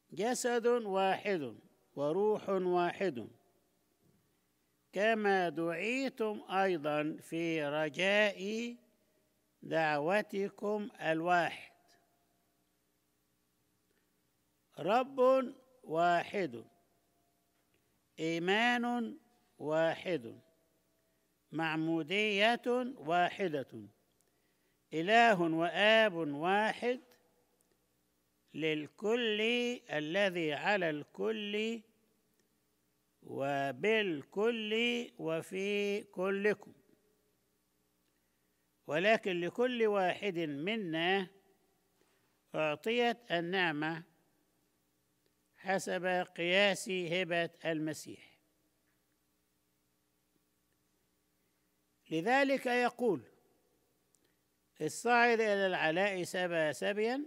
جسد واحد وروح واحد كما دعيتم ايضا في رجاء دعوتكم الواحد رب واحد ايمان واحد معموديه واحده اله واب واحد للكل الذي على الكل وبالكل وفي كلكم ولكن لكل واحد منا اعطيت النعمه حسب قياس هبه المسيح لذلك يقول الصاعد الى العلاء سبى سبيا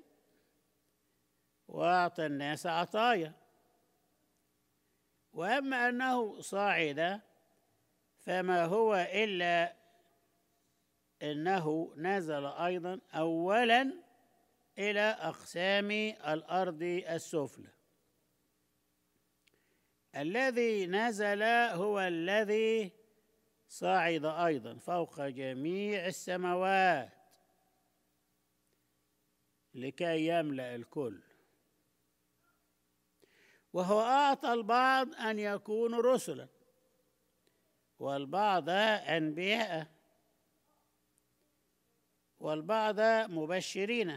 واعطى الناس عطايا واما انه صاعد فما هو الا انه نزل ايضا اولا الى اقسام الارض السفلى الذي نزل هو الذي صعد ايضا فوق جميع السماوات لكي يملا الكل وهو اعطى البعض ان يكونوا رسلا والبعض انبياء والبعض مبشرين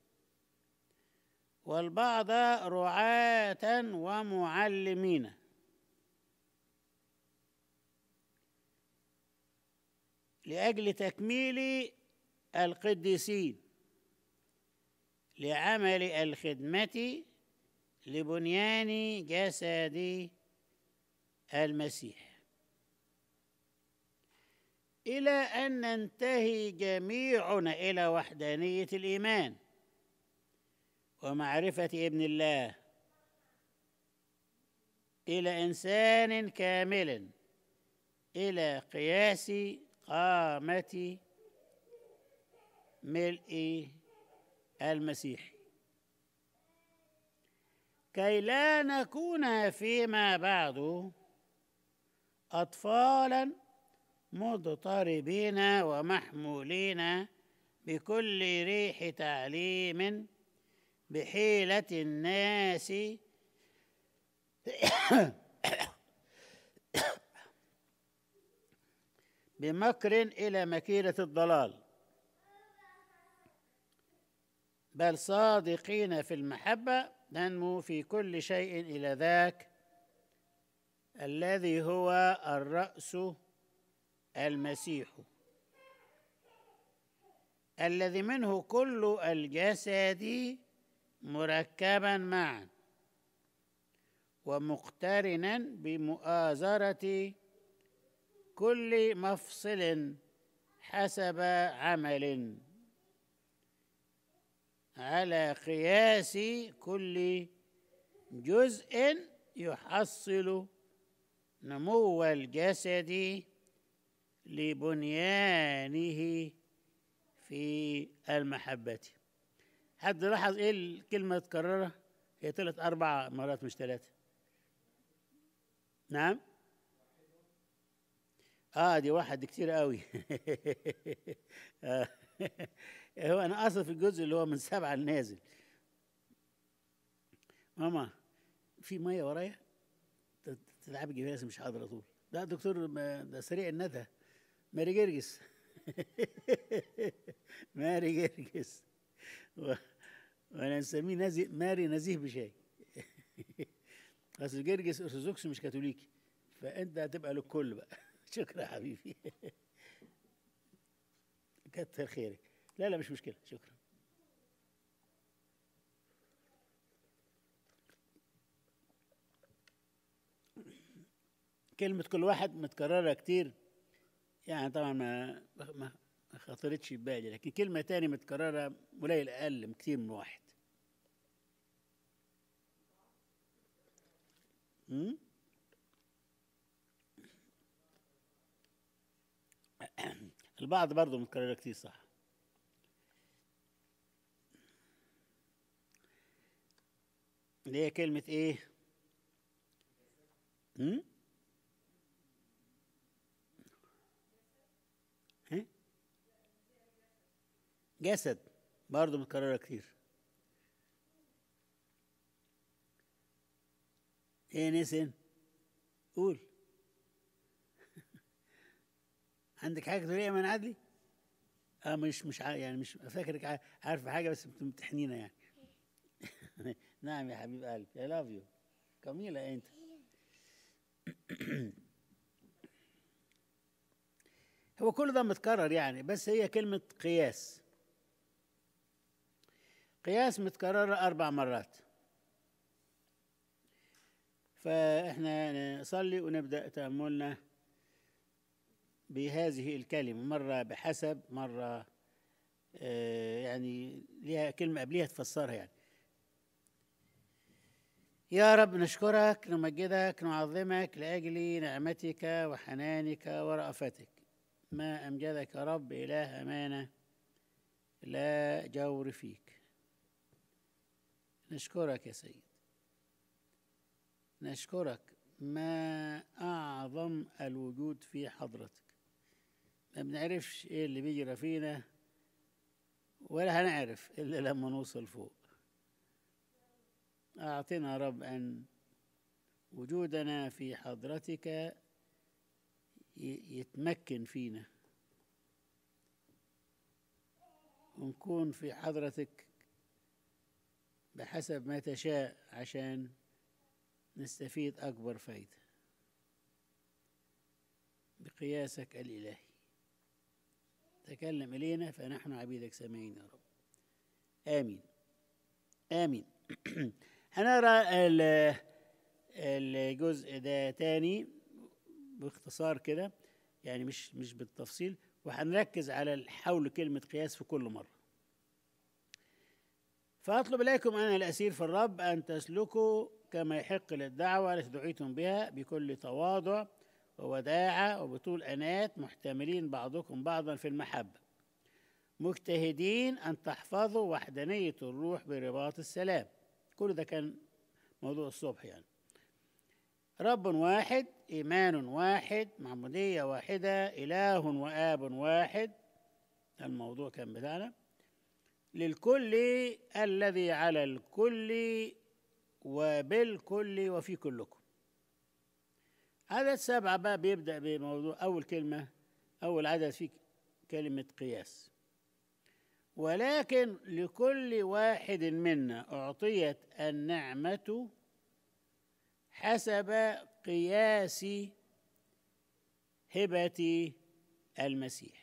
والبعض رعاة ومعلمين لأجل تكميل القديسين لعمل الخدمة لبنيان جسد المسيح الى ان ننتهي جميعنا الى وحدانيه الايمان ومعرفه ابن الله الى انسان كامل الى قياس قامه ملء المسيح كي لا نكون فيما بعد اطفالا مضطربين ومحمولين بكل ريح تعليم بحيله الناس بمكر الى مكيده الضلال بل صادقين في المحبه ننمو في كل شيء الى ذاك الذي هو الراس المسيح الذي منه كل الجسد مركبا معا ومقترنا بمؤازره كل مفصل حسب عمل على قياس كل جزء يحصل نمو الجسد لبنيانه في المحبة حد لاحظ ايه الكلمة متكررة هي طلعت أربع مرات مش ثلاثة نعم اه دي واحد دي كتير قوي آه. هو انا اقصد في الجزء اللي هو من سبعة النازل ماما في ميه ورايا تلعبي جهاز مش حاضر طول لا دكتور ده سريع الندى ماري جرجس ماري جرجس و... وانا نسميه نزي... ماري نزيه بشاي اصل جرجس ارثوذكس مش كاثوليكي فانت هتبقى للكل بقى شكرا يا حبيبي كتر خيرك لا لا مش مشكله شكرا كلمة كل واحد متكررة كتير يعني طبعا ما ما خطرتش في بالي لكن كلمة تاني متكررة قليل أقل كتير من واحد م? البعض برضه متكررة كتير صح اللي هي كلمة إيه؟ هم؟ ها؟ جسد برضه متكررة كتير ايه نسن قول عندك حاجه تقوليها يا من عدلي اه مش مش عا- يعني مش فاكرك عا- عارفه حاجه بس بتمتحنينا يعني نعم يا حبيب قلبي I love you جميلة انت هو كل ده متكرر يعني بس هي كلمة قياس قياس متكررة أربع مرات فإحنا نصلي ونبدأ تأملنا بهذه الكلمة مرة بحسب مرة آه، يعني ليها كلمة قبليها تفسرها يعني يا رب نشكرك نمجدك نعظمك لأجل نعمتك وحنانك ورأفتك ما أمجدك يا رب إله أمانة لا جور فيك نشكرك يا سيد نشكرك ما أعظم الوجود في حضرتك ما بنعرفش إيه اللي بيجرى فينا ولا هنعرف إلا لما نوصل فوق أعطنا يا رب أن وجودنا في حضرتك ي- يتمكن فينا ونكون في حضرتك بحسب ما تشاء عشان نستفيد أكبر فايدة بقياسك الإلهي تكلم إلينا فنحن عبيدك سامعين يا رب آمين آمين هنقرا ال- الجزء ده تاني باختصار كده يعني مش مش بالتفصيل وهنركز على حول كلمة قياس في كل مرة فأطلب إليكم أنا الأسير في الرب أن تسلكوا كما يحق للدعوة التي دعيتم بها بكل تواضع ووداعة وبطول أنات محتملين بعضكم بعضا في المحبة مجتهدين أن تحفظوا وحدانية الروح برباط السلام كل ده كان موضوع الصبح يعني رب واحد إيمان واحد معمودية واحدة إله وآب واحد ده الموضوع كان بتاعنا للكل الذي على الكل وبالكل وفي كلكم عدد سبعة بقى بيبدأ بموضوع أول كلمة أول عدد فيه كلمة قياس ولكن لكل واحد منا أعطيت النعمة حسب قياس هبة المسيح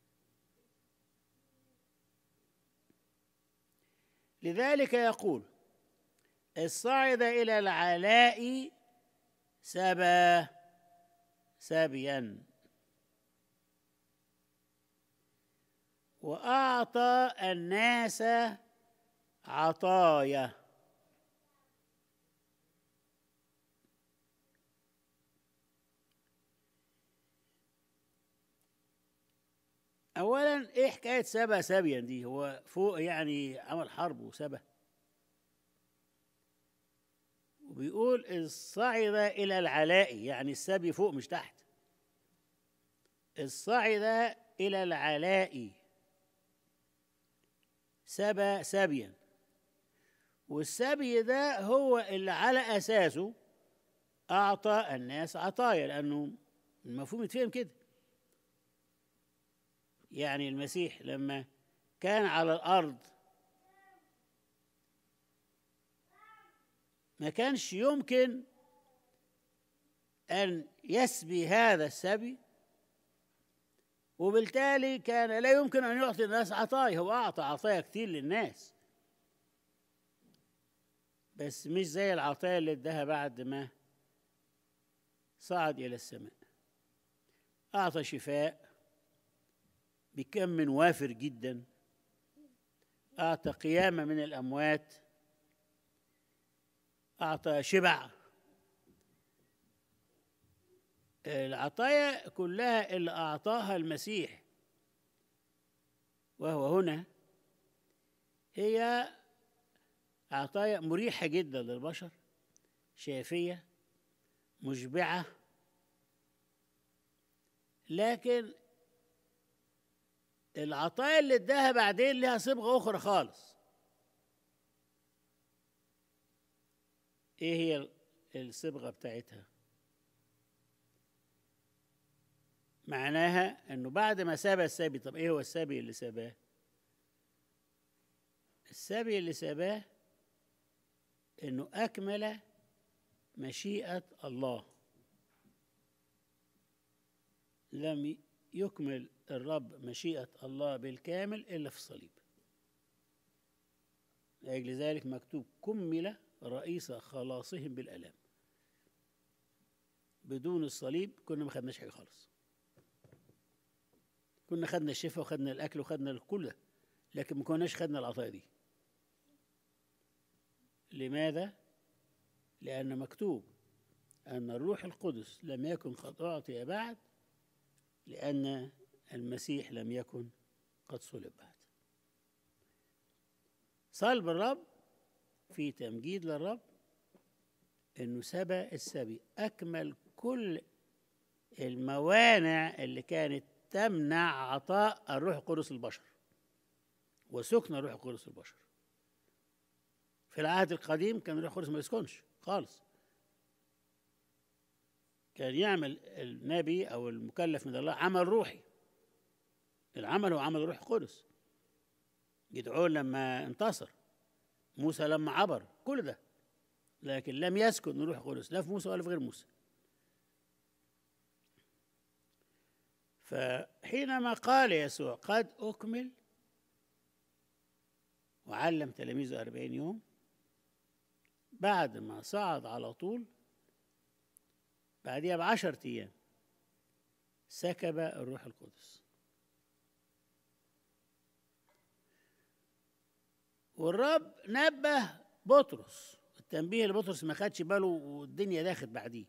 لذلك يقول الصعد إلى العلاء سبى سبيا وأعطى الناس عطايا أولا إيه حكاية سبا سبيا دي هو فوق يعني عمل حرب وسبا وبيقول الصعد إلى العلاء يعني السبي فوق مش تحت الصعد إلى العلاء سبى سبيا والسبي ده هو اللي على أساسه أعطى الناس عطايا لأنه المفهوم يتفهم كده يعني المسيح لما كان على الأرض ما كانش يمكن أن يسبي هذا السبي وبالتالي كان لا يمكن أن يعطي الناس عطايا هو أعطى عطايا كتير للناس بس مش زي العطايا اللي اداها بعد ما صعد إلى السماء أعطى شفاء بكم وافر جدا أعطى قيامة من الأموات أعطى شبع العطايا كلها اللي أعطاها المسيح وهو هنا هي عطايا مريحة جدا للبشر شافية مشبعة لكن العطايا اللي اداها بعدين لها صبغة أخرى خالص إيه هي الصبغة بتاعتها؟ معناها انه بعد ما ساب السبي طب ايه هو السبي اللي ساباه السبي اللي ساباه انه اكمل مشيئه الله لم يكمل الرب مشيئه الله بالكامل الا في الصليب لاجل ذلك مكتوب كمل رئيس خلاصهم بالالام بدون الصليب كنا ما خدناش حاجه خالص كنا خدنا الشفاء وخدنا الاكل وخدنا كل ده لكن ما كناش خدنا العطايا دي لماذا لان مكتوب ان الروح القدس لم يكن قد اعطي بعد لان المسيح لم يكن قد صلب بعد صلب الرب في تمجيد للرب انه سبى السبي اكمل كل الموانع اللي كانت تمنع عطاء الروح القدس للبشر وسكن الروح القدس للبشر في العهد القديم كان الروح القدس ما يسكنش خالص كان يعمل النبي او المكلف من الله عمل روحي العمل هو عمل الروح القدس جدعون لما انتصر موسى لما عبر كل ده لكن لم يسكن الروح القدس لا في موسى ولا في غير موسى فحينما قال يسوع قد أكمل وعلم تلاميذه أربعين يوم بعد ما صعد على طول بعدها بعشرة أيام سكب الروح القدس والرب نبه بطرس التنبيه لبطرس ما خدش باله والدنيا داخت بعديه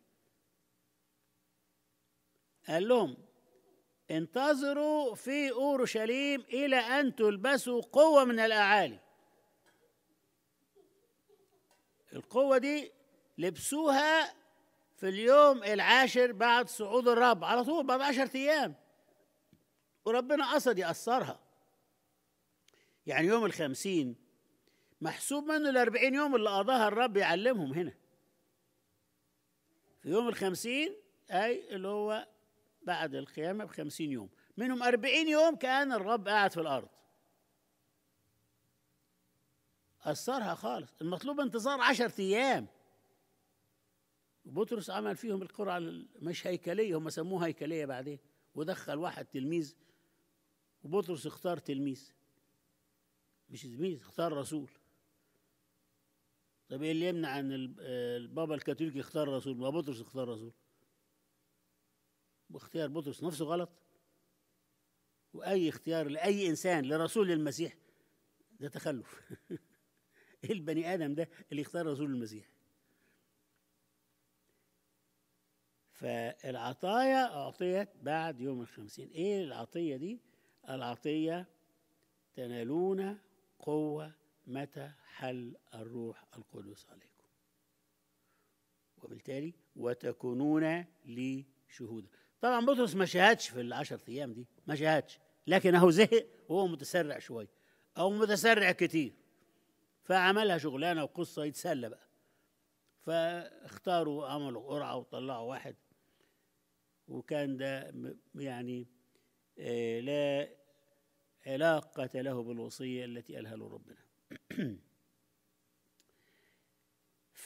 قال لهم انتظروا في اورشليم الى ان تلبسوا قوه من الاعالي القوه دي لبسوها في اليوم العاشر بعد صعود الرب على طول بعد عشرة ايام وربنا قصد يأثرها يعني يوم الخمسين محسوب منه الأربعين يوم اللي قضاها الرب يعلمهم هنا في يوم الخمسين أي اللي هو بعد القيامة بخمسين يوم منهم أربعين يوم كان الرب قاعد في الأرض أثرها خالص المطلوب انتظار عشرة أيام بطرس عمل فيهم القرعة مش هيكلية هم سموها هيكلية بعدين ودخل واحد تلميذ وبطرس اختار تلميذ مش تلميذ اختار رسول طب ايه اللي يمنع ان البابا الكاثوليكي يختار رسول ما بطرس اختار رسول واختيار بطرس نفسه غلط واي اختيار لاي انسان لرسول المسيح ده تخلف ايه البني ادم ده اللي يختار رسول المسيح فالعطايا أعطيت بعد يوم الخمسين إيه العطية دي؟ العطية تنالون قوة متى حل الروح القدس عليكم وبالتالي وتكونون لي شهودا طبعا بطرس ما شاهدش في العشر أيام دي ما شاهدش لكنه زهق وهو متسرع شوية أو متسرع كتير فعملها شغلانة وقصة يتسلى بقى فاختاروا عملوا قرعة وطلعوا واحد وكان ده يعني لا علاقة له بالوصية التي قالها له ربنا ف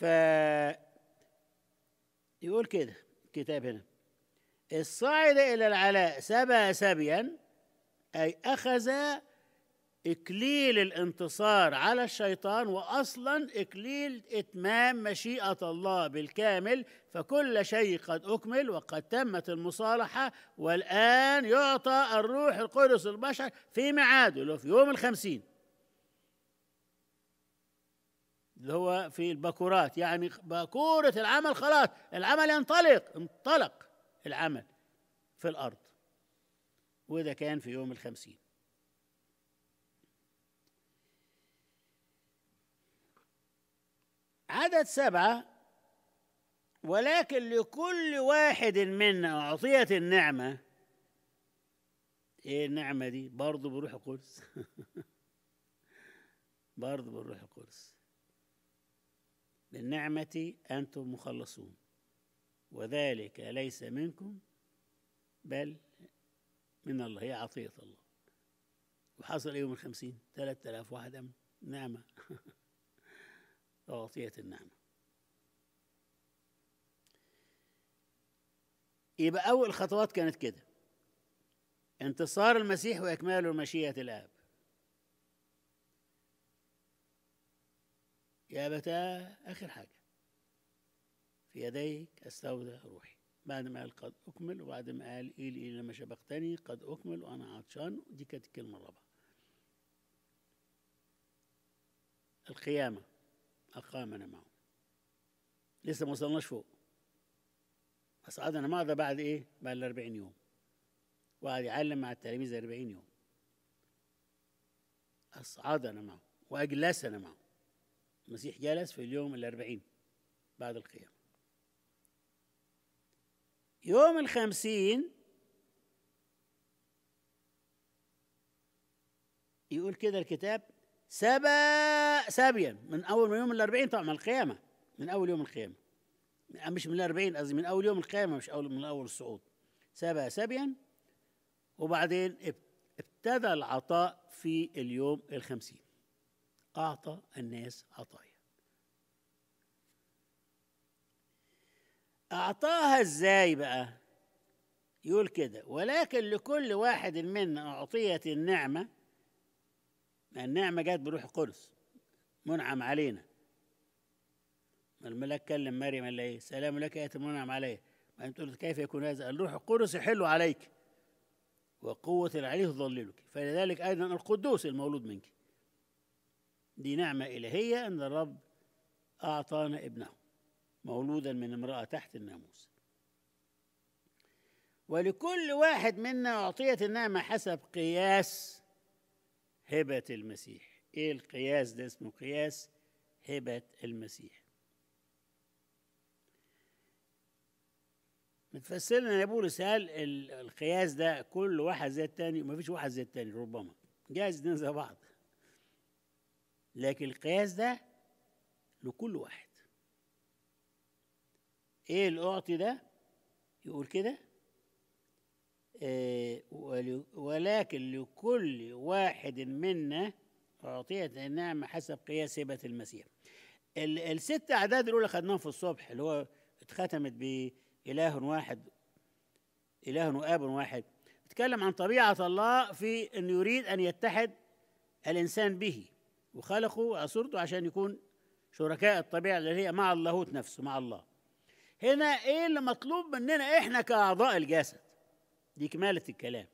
يقول كده الكتاب هنا الصاعد إلى العلاء سبى سبيا أي أخذ إكليل الانتصار على الشيطان وأصلا إكليل إتمام مشيئة الله بالكامل فكل شيء قد أكمل وقد تمت المصالحة والآن يعطى الروح القدس البشر في ميعاده اللي هو في يوم الخمسين اللي هو في البكورات يعني باكورة العمل خلاص العمل ينطلق انطلق العمل في الأرض وده كان في يوم الخمسين عدد سبعة ولكن لكل واحد منا أعطيت النعمة إيه النعمة دي برضه بروح القدس برضه بالروح القدس بالنعمة أنتم مخلصون وذلك ليس منكم بل من الله هي عطية الله وحصل يوم الخمسين ثلاثة آلاف واحد أم نعمة عطية النعمة يبقى أول خطوات كانت كده انتصار المسيح وإكمال مشيئة الآب يا أبتاه آخر حاجة في يديك أستودع روحي بعد ما قال قد أكمل وبعد ما قال إيل إيل لما شبقتني قد أكمل وأنا عطشان دي كانت الكلمة الرابعة القيامة أقامنا معه لسه ما وصلناش فوق أصعدنا معه ده بعد إيه؟ بعد الأربعين يوم وقعد يعلم مع التلاميذ أربعين يوم أصعدنا معه وأجلسنا معه المسيح جلس في اليوم الأربعين بعد القيامة يوم الخمسين يقول كده الكتاب سبا سبيا من أول ما يوم الأربعين طبعا من القيامة من أول يوم القيامة مش من الأربعين قصدي من أول يوم القيامة مش أول من أول الصعود سبا سبيا وبعدين ابتدى العطاء في اليوم الخمسين أعطى الناس عطايا أعطاها إزاي بقى يقول كده ولكن لكل واحد منا أعطيت النعمة النعمة جت بروح القدس منعم علينا الملاك كلم مريم قال ايه سلام لك يا منعم علي بعدين تقول كيف يكون هذا الروح القدس يحل عليك وقوة العلي تظللك فلذلك أيضا القدوس المولود منك دي نعمة إلهية أن الرب أعطانا ابنه مولودا من امرأة تحت الناموس ولكل واحد منا أعطيت النعمة حسب قياس هبة المسيح إيه القياس ده اسمه قياس هبة المسيح متفسر لنا يا بولس هل القياس ده كل واحد زي التاني ما فيش واحد زي التاني ربما جايز اتنين زي بعض لكن القياس ده لكل واحد ايه الاعطي ده يقول كده إيه ولكن لكل واحد منا أعطيت النعمة حسب قياس هبة المسيح الست أعداد الأولى خدناهم في الصبح اللي هو اتختمت بإله واحد إله وآب واحد اتكلم عن طبيعة الله في أنه يريد أن يتحد الإنسان به وخلقه على صورته عشان يكون شركاء الطبيعة اللي هي مع اللاهوت نفسه مع الله هنا ايه اللي مطلوب مننا احنا كاعضاء الجسد دي كمالة الكلام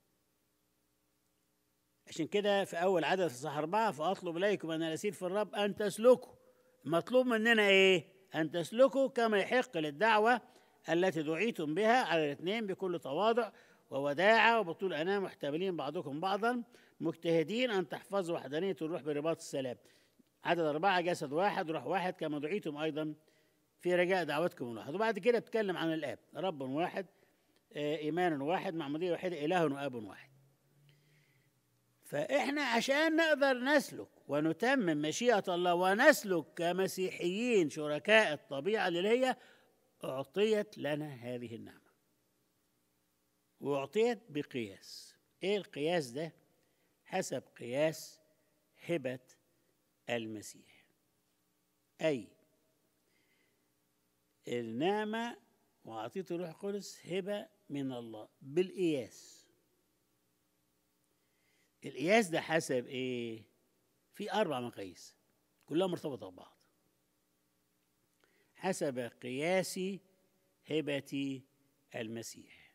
عشان كده في اول عدد في صح اربعة فاطلب اليكم ان الاسير في الرب ان تسلكوا مطلوب مننا ايه ان تسلكوا كما يحق للدعوة التي دعيتم بها على الاثنين بكل تواضع ووداعة وبطول أنام محتملين بعضكم بعضا مجتهدين أن تحفظوا وحدانية الروح برباط السلام عدد أربعة جسد واحد روح واحد كما دعيتم أيضا في رجاء دعوتكم الواحد وبعد كده اتكلم عن الآب رب واحد إيمان واحد معمودية واحدة إله وآب واحد فإحنا عشان نقدر نسلك ونتمم مشيئة الله ونسلك كمسيحيين شركاء الطبيعة اللي هي أعطيت لنا هذه النعمة وأعطيت بقياس إيه القياس ده؟ حسب قياس هبة المسيح أي النعمة وأعطيت الروح القدس هبة من الله بالقياس القياس ده حسب إيه؟ في أربع مقاييس كلها مرتبطة ببعض حسب قياس هبة المسيح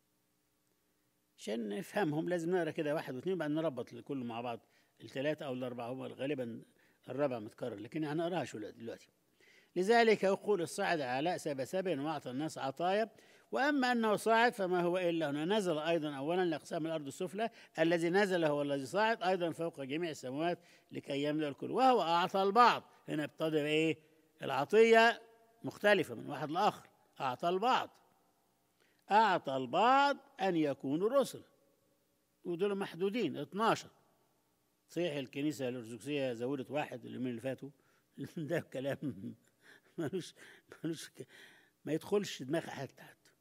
عشان نفهمهم لازم نقرا كده واحد واثنين بعدين نربط الكل مع بعض الثلاثة أو الأربعة هم غالبا الرابع متكرر لكن هنقراها شو دلوقتي لذلك يقول الصاعد على سبع سبع وأعطى الناس عطايا وأما أنه صاعد فما هو إلا هنا نزل أيضا أولا لأقسام الأرض السفلى الذي نزل هو الذي صاعد أيضا فوق جميع السماوات لكي يملأ الكل وهو أعطى البعض هنا ابتدى إيه العطية مختلفة من واحد لآخر أعطى البعض أعطى البعض أن يكونوا رسل ودول محدودين 12 صحيح الكنيسة الأرثوذكسية زودت واحد اليومين اللي فاتوا ده كلام ملوش ملوش ك- ما يدخلش دماغ حتى حتى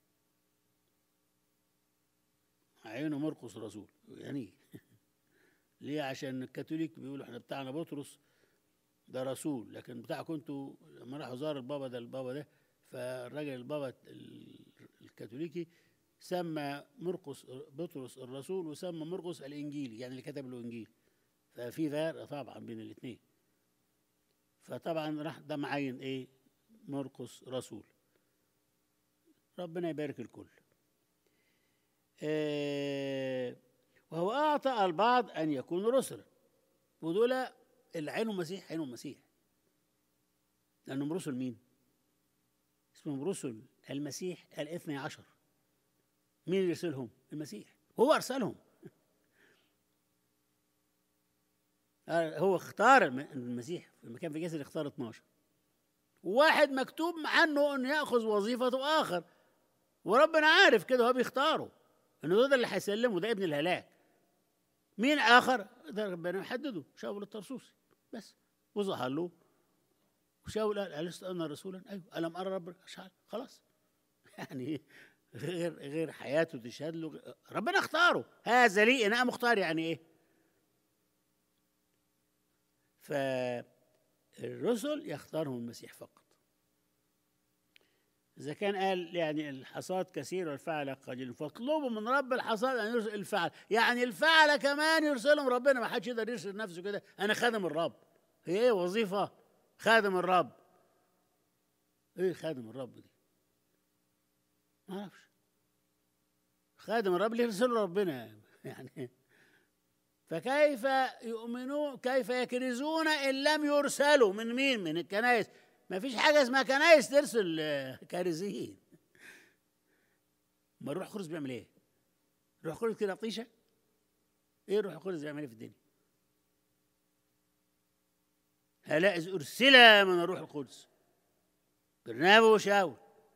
عينه مرقس رسول يعني إيه؟ ليه عشان الكاثوليك بيقولوا احنا بتاعنا بطرس ده رسول لكن بتاعكم انتوا لما راحوا زار البابا ده البابا ده فالراجل البابا ال- الكاثوليكي سمى مرقس بطرس الرسول وسمى مرقس الانجيلي يعني اللي كتب الانجيل ففي فرق طبعا بين الاثنين فطبعا راح ده معين ايه مرقس رسول ربنا يبارك الكل آه وهو اعطى البعض ان يكونوا رسلا ودول اللي عينهم مسيح عينهم مسيح لانهم رسل مين اسمهم رسل المسيح الاثني عشر مين اللي يرسلهم المسيح هو ارسلهم آه، هو اختار الم- المسيح لما كان في جسد اختار 12 واحد مكتوب عنه انه ياخذ وظيفه اخر وربنا عارف كده هو بيختاره انه ده اللي هيسلمه ده ابن الهلاك مين اخر ده ربنا يحدده شاول الطرسوسي بس وظهر له وشاول قال ألست أنا رسولا؟ أيوه ألم أرى رب أشعل خلاص يعني غير غير حياته تشهد له ربنا اختاره هذا لي أنا مختار يعني إيه؟ فالرسل يختارهم المسيح فقط إذا كان قال يعني الحصاد كثير والفعل قليل فاطلبوا من رب الحصاد أن يرسل الفعل يعني الفعل كمان يرسلهم ربنا ما حدش يقدر يرسل نفسه كده أنا خادم الرب هي إيه وظيفة خادم الرب إيه خادم الرب دي ما أعرفش خادم الرب اللي يرسله ربنا يعني فكيف يؤمنون كيف يكرزون ان لم يرسلوا من مين من الكنائس ما فيش حاجه اسمها كنائس ترسل آه، كارزيين ما الروح القدس بيعمل ايه الروح القدس كده طيشه ايه الروح القدس بيعمل ايه في الدنيا هلا إذ أرسل من الروح القدس برنابا وشاول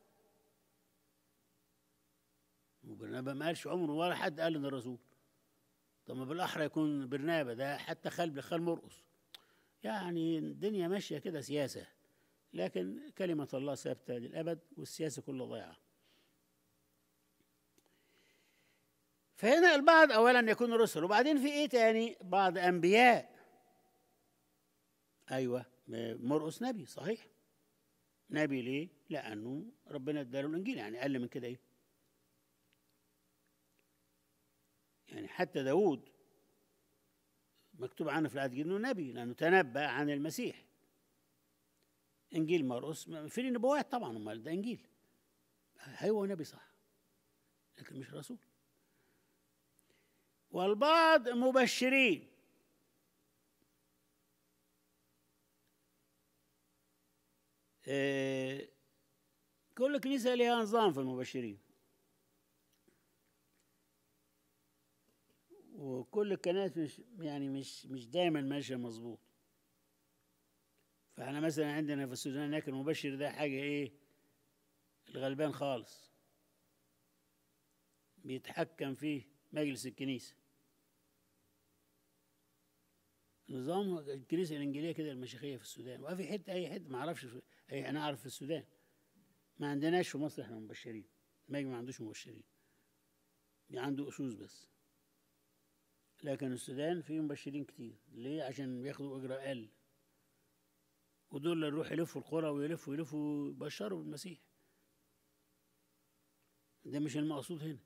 وبرنابا ما قالش عمره ولا حد قال ان الرسول طب ما بالاحرى يكون برنابا ده حتى خال خال مرقص يعني الدنيا ماشيه كده سياسه لكن كلمه الله ثابته للابد والسياسه كلها ضيعه فهنا البعض اولا يكون رسل وبعدين في ايه تاني بعض انبياء ايوه مرقس نبي صحيح نبي ليه لانه ربنا اداله الانجيل يعني اقل من كده ايه يعني حتى داود مكتوب عنه في العهد الجديد انه نبي لانه تنبأ عن المسيح انجيل مرقس في نبوات طبعا امال ده انجيل هو نبي صح لكن مش رسول والبعض مبشرين آه، كل كنيسة لها نظام في المبشرين وكل الكنائس مش يعني مش مش دايما ماشية مظبوط فاحنا مثلا عندنا في السودان هناك المبشر ده حاجة ايه الغلبان خالص بيتحكم فيه مجلس الكنيسة نظام الكنيسة الإنجيلية كده المشيخية في السودان وفي حتة أي حتة ما أعرفش في أي أنا أعرف في السودان ما عندناش في مصر إحنا مبشرين المجمع ما عندوش مبشرين عنده أسوس بس لكن السودان فيه مبشرين كتير ليه عشان بياخدوا أجر أقل ودول اللي يروحوا يلفوا القرى ويلفوا يلفوا يبشروا بالمسيح ده مش المقصود هنا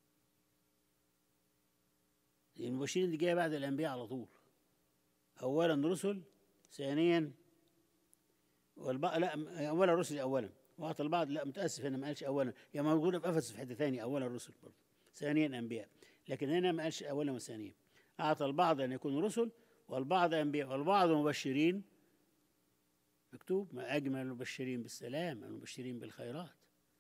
المبشرين دي جايه بعد الانبياء على طول اولا رسل ثانيا والبعض لا اولا رسل اولا واعطى البعض لا متاسف هنا ما قالش اولا هي موجوده في افسس في حته ثانيه اولا رسل برضه ثانيا انبياء لكن هنا ما قالش اولا وثانيا اعطى البعض ان يكونوا رسل والبعض انبياء والبعض مبشرين مكتوب ما اجمل المبشرين بالسلام المبشرين بالخيرات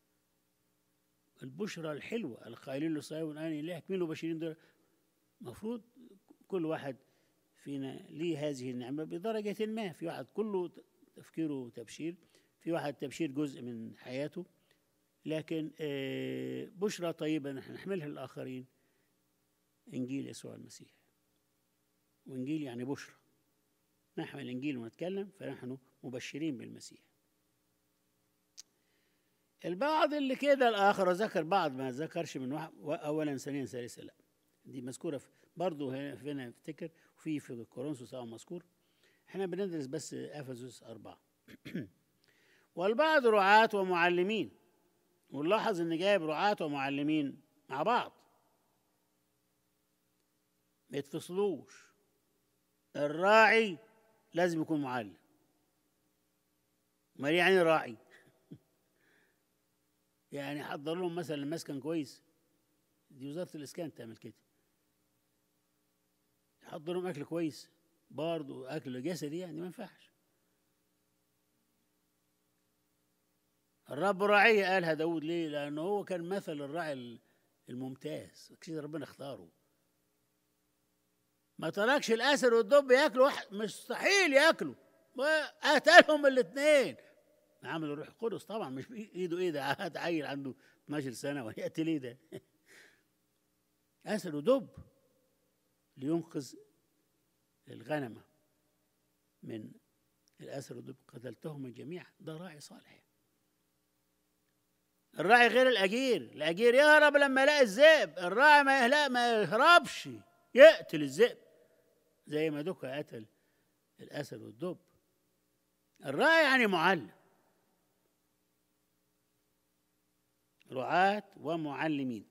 البشرى الحلوه القائلين لصايون ان الهك مين المبشرين دول المفروض كل واحد فينا ليه هذه النعمة بدرجة ما في واحد كله تفكيره تبشير في واحد تبشير جزء من حياته لكن آه، بشرى طيبة نحن نحملها للآخرين إنجيل يسوع المسيح وإنجيل يعني بشرى نحمل الإنجيل ونتكلم فنحن مبشرين بالمسيح البعض اللي كده الآخر ذكر بعض ما ذكرش من واحد أولا ثانيا ثالثا لا دي مذكورة في- برضه هنا هنا افتكر وفي في كورنثوس أو مذكور احنا بندرس بس أفسس أربعة والبعض رعاة ومعلمين ونلاحظ إن جايب رعاة ومعلمين مع بعض ما يتفصلوش الراعي لازم يكون معلم ما يعني راعي يعني حضر لهم مثلا مسكن كويس دي وزارة الإسكان تعمل كده يحضر لهم أكل كويس برضه أكل جسدي يعني ما ينفعش الرب راعية قالها داود ليه؟ لأنه هو كان مثل الراعي الممتاز كده ربنا اختاره ما تركش الاسد والدب ياكلوا واحد مستحيل ياكلوا قتلهم الاثنين عمل الروح القدس طبعا مش بايده ايه ده هات عيل عنده 12 سنه ويقتل ايه ده اسد ودب لينقذ الغنمه من الاسد والدب قتلتهم جميعا ده راعي صالح الراعي غير الاجير الاجير يهرب لما يلاقي الذئب الراعي ما يهلا ما يهربش يقتل الذئب زي ما دوكا قتل الاسد والدب الراعي يعني معلم رعاة ومعلمين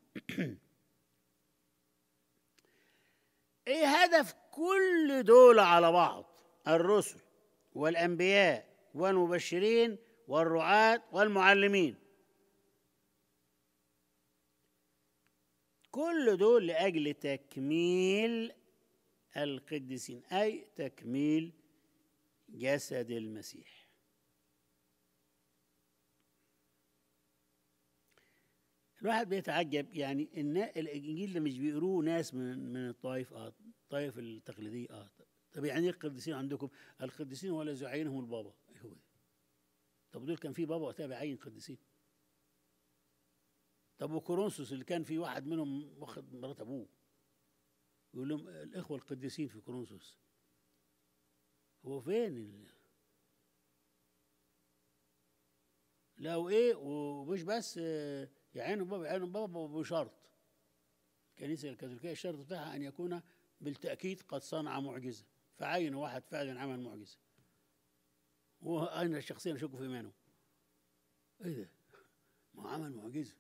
ايه هدف كل دول على بعض الرسل والانبياء والمبشرين والرعاة والمعلمين كل دول لاجل تكميل القديسين اي تكميل جسد المسيح الواحد بيتعجب يعني ان الانجيل ده مش بيقروه ناس من من الطائف اه الطائف التقليديه اه طب يعني ايه القديسين عندكم؟ القديسين هو الذي يعينهم البابا ايه هو ده؟ طب دول كان في بابا وقتها بيعين قديسين طب وكورنثوس اللي كان في واحد منهم واخد مرات ابوه يقول لهم الاخوه القديسين في كورنثوس هو فين ال... لا وايه ومش بس يعينوا بابا يعينوا بابا بشرط الكنيسه الكاثوليكيه الشرط بتاعها ان يكون بالتاكيد قد صنع معجزه فعينوا واحد فعلا عمل معجزه وانا شخصيا اشك في ايمانه ايه ده؟ ما هو عمل معجزه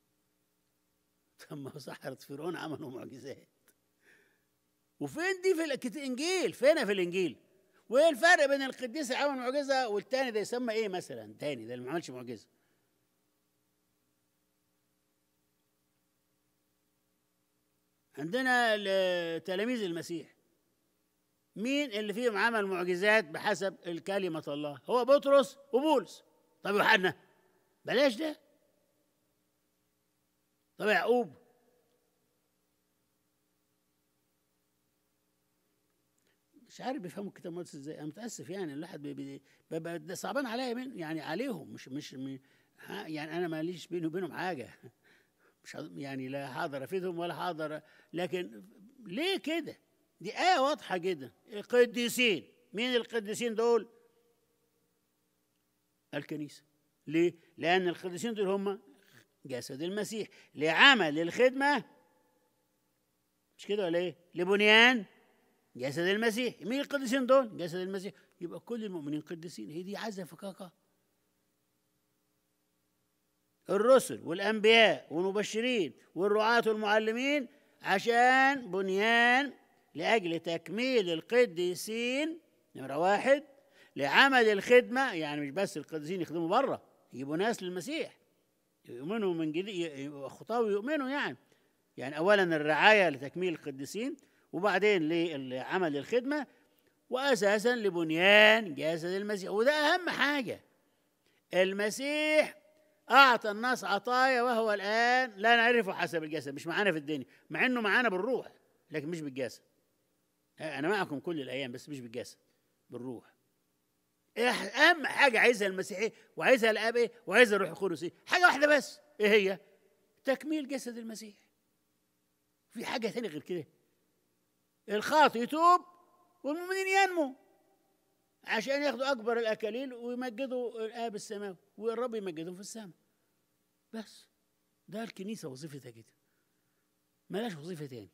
طب ما سحرة فرعون عملوا معجزات وفين دي في الانجيل؟ فين في الانجيل؟ وايه الفرق بين القديس اللي عمل معجزه والتاني ده يسمى ايه مثلا؟ تاني ده اللي ما عملش معجزه. عندنا تلاميذ المسيح مين اللي فيهم عمل معجزات بحسب الكلمة الله هو بطرس وبولس طب يوحنا بلاش ده طب يعقوب مش عارف بيفهموا الكتاب المقدس ازاي انا متاسف يعني الواحد بيبقى صعبان عليا من يعني عليهم مش مش يعني انا ماليش بيني وبينهم حاجه مش يعني لا حاضر افيدهم ولا حاضر لكن ليه كده؟ دي آية واضحة جدا القديسين مين القديسين دول؟ الكنيسة ليه؟ لأن القديسين دول هم جسد المسيح لعمل الخدمة مش كده ولا ايه؟ لبنيان جسد المسيح مين القديسين دول؟ جسد المسيح يبقى كل المؤمنين قديسين هي دي عايزة فكاكة الرسل والأنبياء والمبشرين والرعاة والمعلمين عشان بنيان لأجل تكميل القديسين نمرة واحد لعمل الخدمة يعني مش بس القديسين يخدموا بره يجيبوا ناس للمسيح يؤمنوا من جديد خطاوي يؤمنوا يعني يعني أولا الرعاية لتكميل القديسين وبعدين لعمل الخدمة وأساسا لبنيان جسد المسيح وده أهم حاجة المسيح أعطى الناس عطايا وهو الآن لا نعرفه حسب الجسد مش معانا في الدنيا مع إنه معانا بالروح لكن مش بالجسد أنا معكم كل الأيام بس مش بالجسد بالروح إح- اهم حاجه عايزها المسيح ايه وعايزها الاب ايه وعايزها الروح القدس ايه حاجه واحده بس ايه هي تكميل جسد المسيح في حاجه ثانيه غير كده الخاطئ يتوب والمؤمنين ينمو عشان ياخدوا اكبر الاكاليل ويمجدوا الاب السماوي والرب يمجدهم في السماء بس ده الكنيسه وظيفتها كده ملاش وظيفه تاني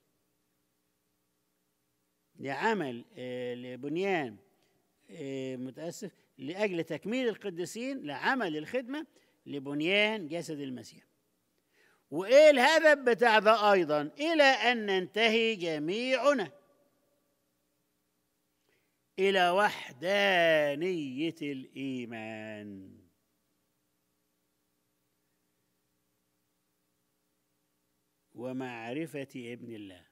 لعمل آه، لبنيان آه، متاسف لاجل تكميل القديسين لعمل الخدمه لبنيان جسد المسيح وايه الهدف بتاع ده ايضا الى ان ننتهي جميعنا الى وحدانيه الايمان ومعرفه ابن الله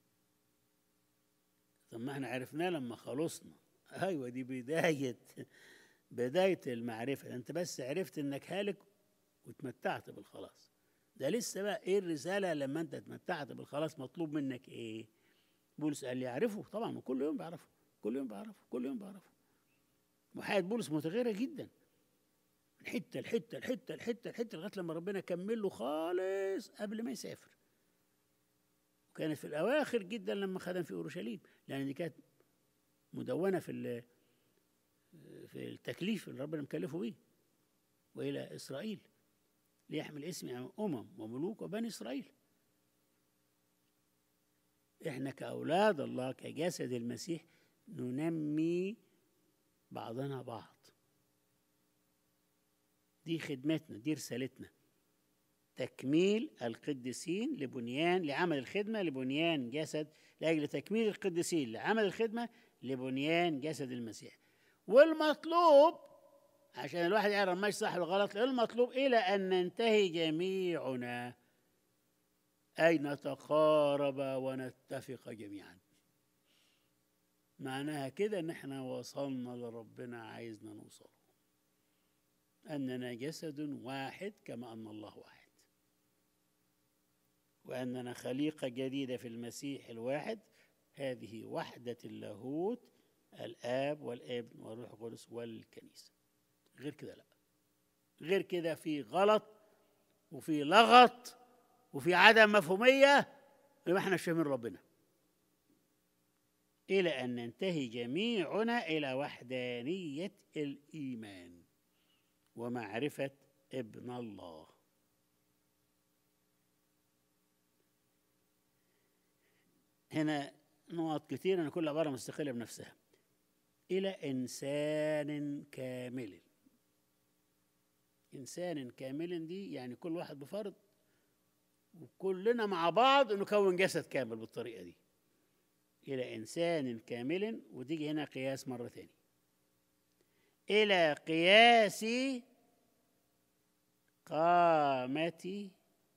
طب ما احنا عرفناه لما خلصنا ايوه دي بدايه بدايه المعرفه ده انت بس عرفت انك هالك وتمتعت بالخلاص ده لسه بقى ايه الرساله لما انت اتمتعت بالخلاص مطلوب منك ايه بولس قال لي يعرفه طبعا كل يوم بعرفه كل يوم بعرفه كل يوم بعرفه وحياه بولس متغيره جدا من حته لحته لحته لحته لحته لغايه لما ربنا كمل له خالص قبل ما يسافر وكانت في الاواخر جدا لما خدم في اورشليم لان دي كانت مدونه في ال- في التكليف اللي ربنا مكلفه بيه والى اسرائيل ليحمل اسمي امام امم وملوك وبني اسرائيل احنا كاولاد الله كجسد المسيح ننمي بعضنا بعض دي خدمتنا دي رسالتنا تكميل القديسين لبنيان لعمل الخدمة لبنيان جسد لأجل تكميل القديسين لعمل الخدمة لبنيان جسد المسيح والمطلوب عشان الواحد يعرف ماشي صح ولا غلط المطلوب إلى أن ننتهي جميعنا أي نتقارب ونتفق جميعا معناها كده ان احنا وصلنا لربنا عايزنا نوصل اننا جسد واحد كما ان الله واحد واننا خليقه جديده في المسيح الواحد هذه وحده اللاهوت الاب والابن والروح القدس والكنيسه غير كده لا غير كده في غلط وفي لغط وفي عدم مفهوميه يبقى احنا مش فاهمين ربنا إلى أن ننتهي جميعنا إلى وحدانية الإيمان ومعرفة ابن الله هنا نقط كتير أن كل عبارة مستقلة بنفسها إلى إنسان كامل إنسان كامل دي يعني كل واحد بفرد وكلنا مع بعض نكون جسد كامل بالطريقة دي إلى إنسان كامل وتيجي هنا قياس مرة تاني إلى قياس قامة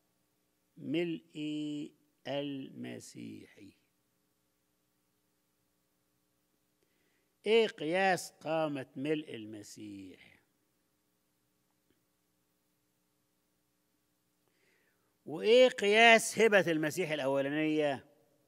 ملء المسيح إيه قياس قامة ملء المسيح وإيه قياس هبة المسيح الأولانية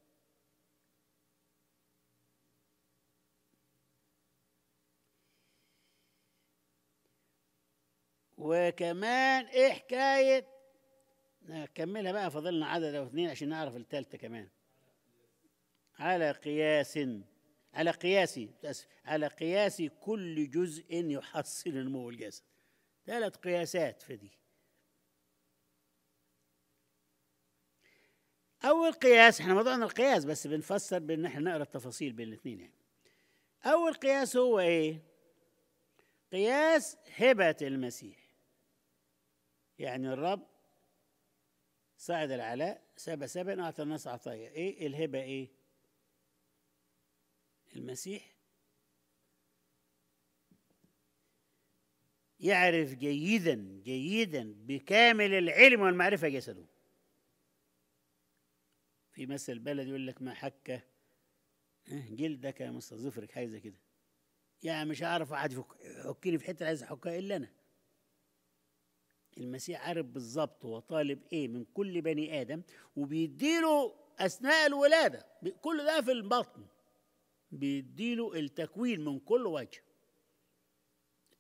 وكمان ايه حكايه نكملها بقى فضلنا عدد او اثنين عشان نعرف الثالثه كمان على قياس على قياس متأسف على قياس كل جزء يحصل نمو الجسد ثلاث قياسات في دي اول قياس احنا موضوعنا القياس بس بنفسر بان احنا نقرا التفاصيل بين الاثنين يعني اول قياس هو ايه قياس هبه المسيح يعني الرب صعد العلاء سبى سبا اعطى الناس عطايا ايه الهبه ايه المسيح يعرف جيدا جيدا بكامل العلم والمعرفه جسده في مثل بلد يقول لك ما حكه جلدك يا مستظفرك حاجه زي كده يعني مش هعرف واحد يحكني في حته عايز احكها الا انا المسيح عارف بالظبط هو طالب ايه من كل بني ادم وبيديله اثناء الولاده كل ده في البطن بيديله التكوين من كل وجه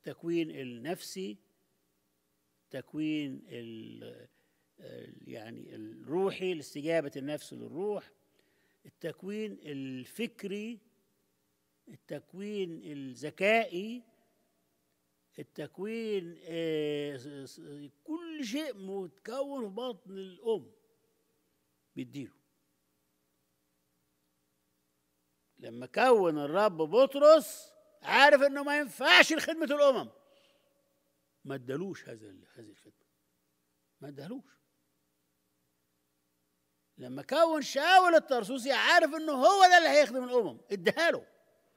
التكوين النفسي التكوين ال يعني الروحي لاستجابة النفس للروح التكوين الفكري التكوين الذكائي التكوين كل شيء متكون في بطن الأم بيديله لما كون الرب بطرس عارف انه ما ينفعش لخدمة الأمم ما ادالوش هذا هذه الخدمة ما ادالوش لما كون شاول الطرسوسي عارف انه هو ده اللي هيخدم الامم اداها له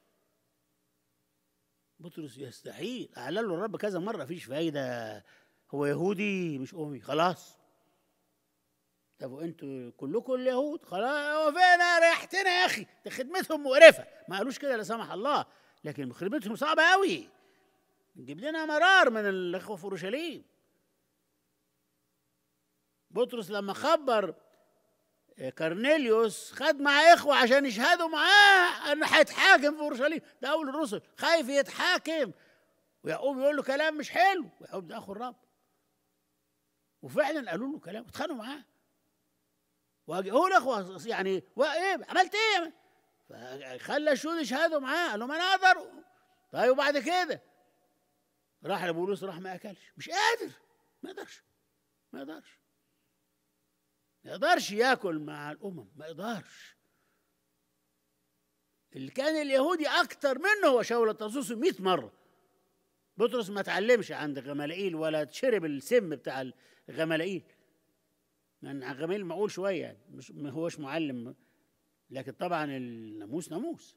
بطرس يستحيل اعلن له الرب كذا مره مفيش فايده هو يهودي مش امي خلاص طب وانتوا كلكم اليهود خلاص هو فين ريحتنا يا اخي ده خدمتهم مقرفه ما قالوش كده لا سمح الله لكن خدمتهم صعبه قوي نجيب لنا مرار من الاخوه في اورشليم بطرس لما خبر كارنيليوس خد معاه اخوه عشان يشهدوا معاه انه هيتحاكم في اورشليم ده اول الرسل خايف يتحاكم ويعقوب يقول له كلام مش حلو ويعقوب ده اخو الرب وفعلا قالوا له كلام اتخانقوا معاه هو الاخوه يعني ايه عملت ايه فخلى الشهود يشهدوا معاه قال لهم انا اقدر طيب وبعد كده راح لبولس راح ما اكلش مش قادر ما يقدرش ما يقدرش ما يقدرش ياكل مع الامم ما يقدرش اللي كان اليهودي اكتر منه هو شاول الطرسوسي 100 مره بطرس ما اتعلمش عند غمالائيل ولا شرب السم بتاع غمالائيل من غمالائيل معقول شويه يعني مش ما هوش معلم لكن طبعا الناموس ناموس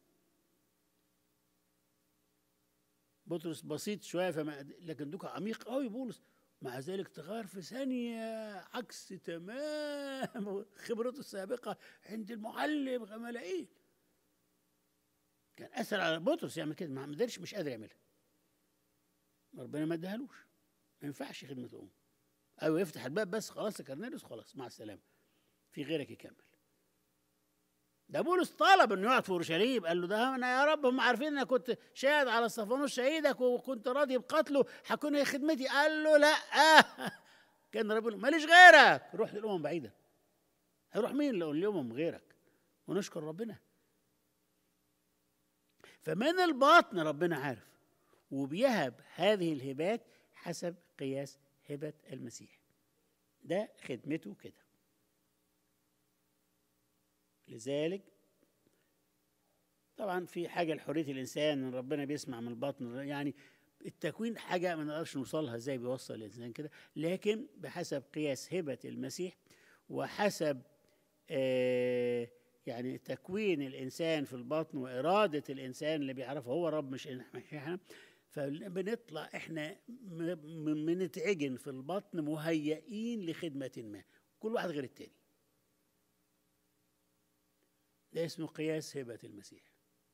بطرس بسيط شويه فما لكن دوكا عميق قوي بولس مع ذلك تغير في ثانية عكس تمام خبرته السابقة عند المعلم غملائيل كان أثر على بطرس يعمل كده ما قدرش مش قادر يعملها ربنا ما ادهالوش ما ينفعش خدمة الأم أيوة يفتح الباب بس خلاص يا كرنيلوس خلاص مع السلامة في غيرك يكمل ده بولس طلب انه يقعد في اورشليم قال له ده انا يا رب هم عارفين انا كنت شاهد على استفانوس شهيدك وكنت راضي بقتله هكون هي خدمتي قال له لا كان رب ماليش غيرك روح للامم بعيده هيروح مين لو الامم غيرك ونشكر ربنا فمن الباطن ربنا عارف وبيهب هذه الهبات حسب قياس هبة المسيح ده خدمته كده لذلك طبعا في حاجة لحرية الإنسان إن ربنا بيسمع من البطن يعني التكوين حاجة ما نقدرش نوصلها ازاي بيوصل الإنسان كده لكن بحسب قياس هبة المسيح وحسب آه يعني تكوين الإنسان في البطن وإرادة الإنسان اللي بيعرفه هو رب مش إحنا فبنطلع إحنا بنتعجن في البطن مهيئين لخدمة ما كل واحد غير التاني ده اسمه قياس هبة المسيح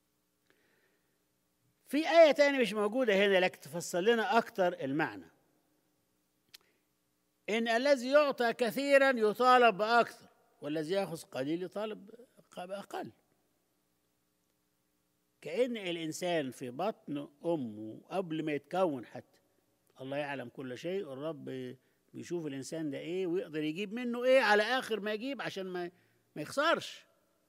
في آية تانية مش موجودة هنا لكن تفصل لنا أكتر المعنى إن الذي يعطى كثيرا يطالب بأكثر والذي يأخذ قليل يطالب بأقل كأن الإنسان في بطن أمه قبل ما يتكون حتى الله يعلم كل شيء الرب بيشوف الإنسان ده إيه ويقدر يجيب منه إيه على آخر ما يجيب عشان ما ما يخسرش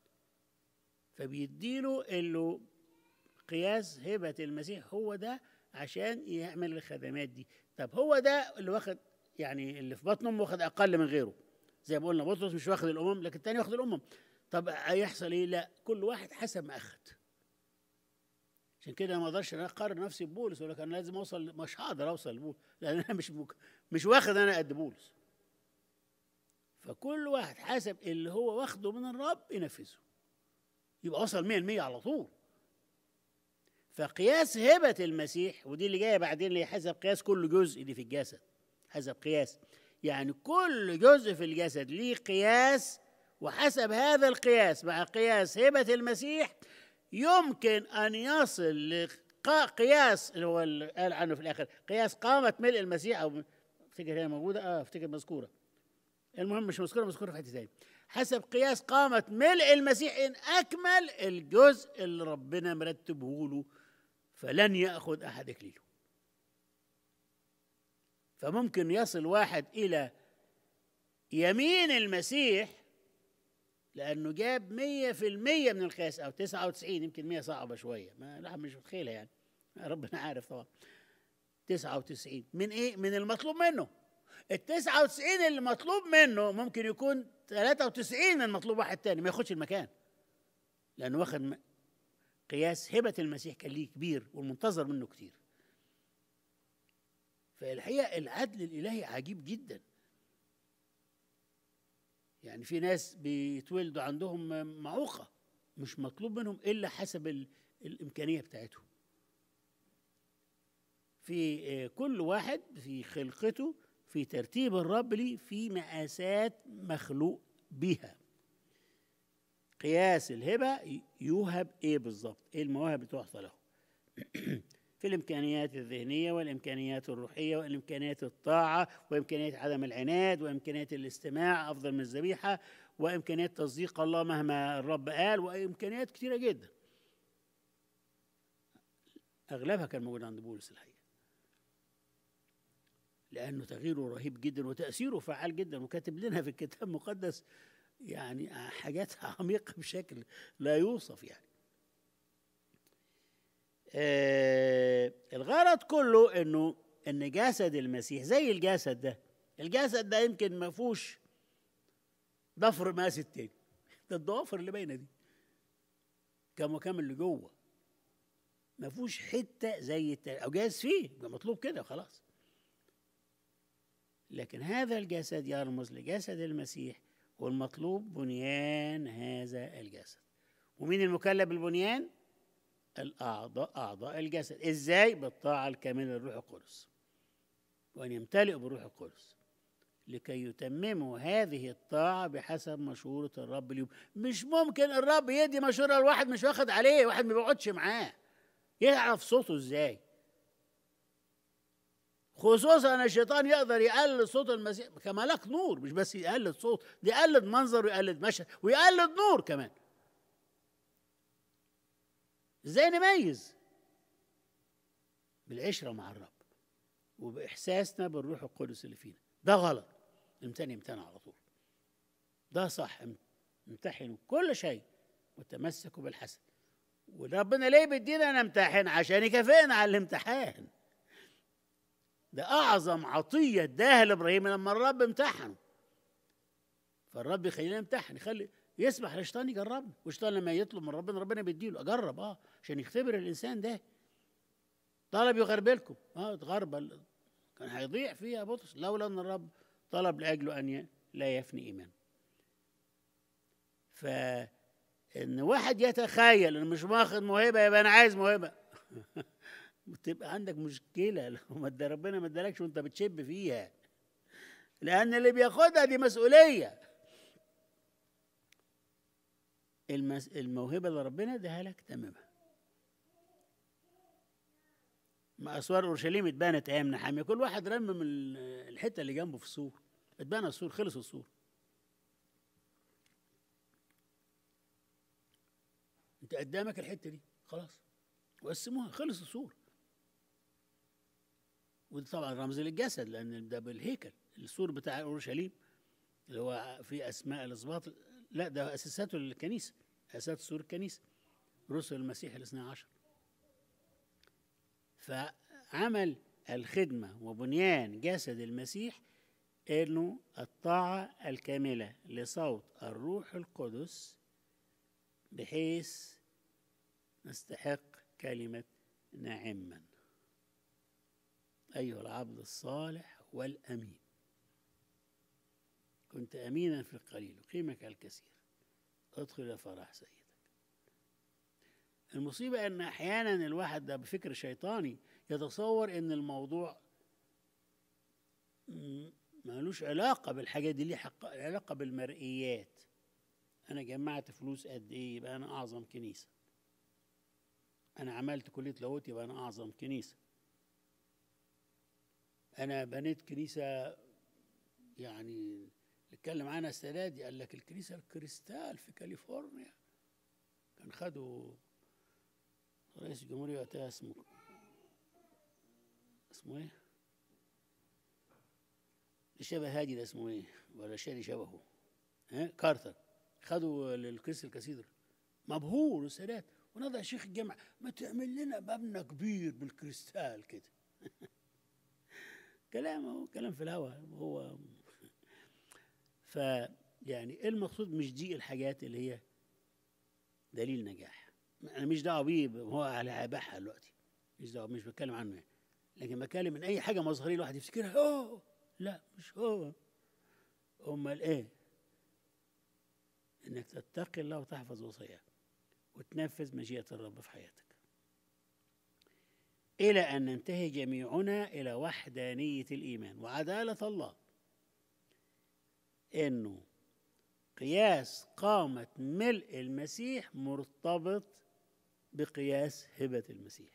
فبيديله اللي قياس هبة المسيح هو ده عشان يعمل الخدمات دي طب هو ده اللي واخد يعني اللي في بطن امه واخد اقل من غيره زي ما قلنا بطرس مش واخد الامم لكن التاني واخد الامم طب هيحصل ايه لا كل واحد حسب ما اخد عشان كده ما اقدرش انا اقارن نفسي ببولس اقول لك انا لازم اوصل مش هقدر اوصل لبولس لان انا مش مك... مش واخد انا قد بولس فكل واحد حسب اللي هو واخده من الرب ينفذه يبقى وصل 100% على طول فقياس هبة المسيح ودي اللي جاية بعدين اللي حسب قياس كل جزء دي في الجسد حسب قياس يعني كل جزء في الجسد ليه قياس وحسب هذا القياس مع قياس هبة المسيح يمكن أن يصل لقياس اللي هو اللي قال عنه في الآخر قياس قامة ملء المسيح أو افتكر هي موجودة اه افتكر مذكورة المهم مش مذكورة مذكورة في حتة تاني حسب قياس قامة ملء المسيح إن أكمل الجزء اللي ربنا مرتبه له فلن يأخذ أحد إكليله فممكن يصل واحد الى يمين المسيح لانه جاب مية في المية من القياس او تسعة وتسعين يمكن مية صعبة شوية ما الواحد مش متخيلها يعني ربنا عارف طبعا تسعة وتسعين من ايه من المطلوب منه التسعة وتسعين اللي مطلوب منه ممكن يكون ثلاثة وتسعين من مطلوب واحد تاني ما ياخدش المكان لأنه واخد م- قياس هبة المسيح كان ليه كبير والمنتظر منه كتير فالحقيقة العدل الإلهي عجيب جدا يعني في ناس بيتولدوا عندهم معوقة مش مطلوب منهم إلا حسب ال- الإمكانية بتاعتهم في آه، كل واحد في خلقته في ترتيب الرب ليه في مقاسات مخلوق بها قياس الهبة ي- يوهب ايه بالظبط ايه المواهب اللي تعطى له في الامكانيات الذهنيه والامكانيات الروحيه والامكانيات الطاعه وامكانيات عدم العناد وامكانيات الاستماع افضل من الذبيحه وامكانيات تصديق الله مهما الرب قال وامكانيات كثيره جدا اغلبها كان موجود عند بولس الحقيقه لانه تغييره رهيب جدا وتاثيره فعال جدا وكاتب لنا في الكتاب المقدس يعني حاجات عميقه بشكل لا يوصف يعني آه الغرض كله انه ان جسد المسيح زي الجسد ده الجسد ده يمكن ما فيهوش ضفر مقاس التاني ده الضوافر اللي باينه دي كم وكم اللي جوه ما فيهوش حته زي التاني او جايز فيه يبقى مطلوب كده وخلاص لكن هذا الجسد يرمز لجسد المسيح والمطلوب بنيان هذا الجسد ومين المكلف بالبنيان الأعضاء أعضاء الجسد إزاي بالطاعة الكاملة للروح القدس وأن يمتلئوا بالروح القدس لكي يتمموا هذه الطاعة بحسب مشورة الرب اليوم مش ممكن الرب يدي مشورة لواحد مش واخد عليه واحد ما بيقعدش معاه يعرف صوته ازاي خصوصا ان الشيطان يقدر يقلد صوت المسيح كملاك نور مش بس يقلد صوت دي يقلد منظر ويقلد مشهد ويقلد نور كمان ازاي نميز بالعشرة مع الرب وبإحساسنا بالروح القدس اللي فينا ده غلط امتنع امتنع على طول ده صح امتحنوا كل شيء وتمسكوا بالحسن وربنا ليه بيدينا نمتحن عشان يكافئنا على الامتحان ده أعظم عطية اداها لإبراهيم لما الرب امتحنه فالرب يخلينا نمتحن يخلي يسمح للشيطان يجربنا والشيطان لما يطلب من ربنا ربنا بيديله اجرب اه عشان يختبر الانسان ده طلب يغربلكم اه اتغربل كان هيضيع فيها بطرس لولا ان الرب طلب لاجله ان ي... لا يفني ايمانه فان واحد يتخيل ان مش واخد موهبه يبقى انا عايز موهبه بتبقى عندك مشكله لو ما ادى ربنا ما ادالكش وانت بتشب فيها لان اللي بياخدها دي مسؤوليه المس... الموهبه اللي ربنا اداها لك تمامها ما اسوار اورشليم اتبنت ايام نحاميه كل واحد رمم من الحته اللي جنبه في السور اتبنى السور خلص السور انت قدامك الحته دي خلاص وقسموها خلص السور وده طبعا رمز للجسد لان ده بالهيكل السور بتاع اورشليم اللي هو في اسماء الاسباط لا ده اساساته للكنيسه اساسات سور الكنيسه رسل المسيح الاثنى عشر فعمل الخدمه وبنيان جسد المسيح انه الطاعه الكامله لصوت الروح القدس بحيث نستحق كلمه نعما ايها العبد الصالح والامين كنت امينا في القليل اقيمك على الكثير ادخل الى فرح سيدك المصيبه ان احيانا الواحد ده بفكر شيطاني يتصور ان الموضوع مالوش علاقه بالحاجات دي ليه حق علاقه بالمرئيات انا جمعت فلوس قد ايه يبقى انا اعظم كنيسه انا عملت كليه لاهوت يبقى انا اعظم كنيسه انا بنيت كنيسه يعني اتكلم عنها السنه دي قال لك الكنيسه الكريستال في كاليفورنيا كان خدوا رئيس الجمهوريه وقتها اسمه اسمه ايه؟ شبه هادي ده اسمه ايه ولا شادي شبهه ها كارتر خدوا الكريس الكاسيدر مبهور السادات ونضع شيخ الجامع ما تعمل لنا مبنى كبير بالكريستال كده كلام هو كلام في الهواء هو ف يعني ايه المقصود مش دي الحاجات اللي هي دليل نجاح انا مش دعوه بيه هو على اباحها دلوقتي مش دعوه مش بتكلم عنه يعني. لكن بتكلم من اي حاجه مظهريه الواحد يفتكرها اوه لا مش هو امال ايه انك تتقي الله وتحفظ وصاياه وتنفذ مشيئه الرب في حياتك الى ان ننتهي جميعنا الى وحدانيه الايمان وعداله الله انه قياس قامة ملء المسيح مرتبط بقياس هبة المسيح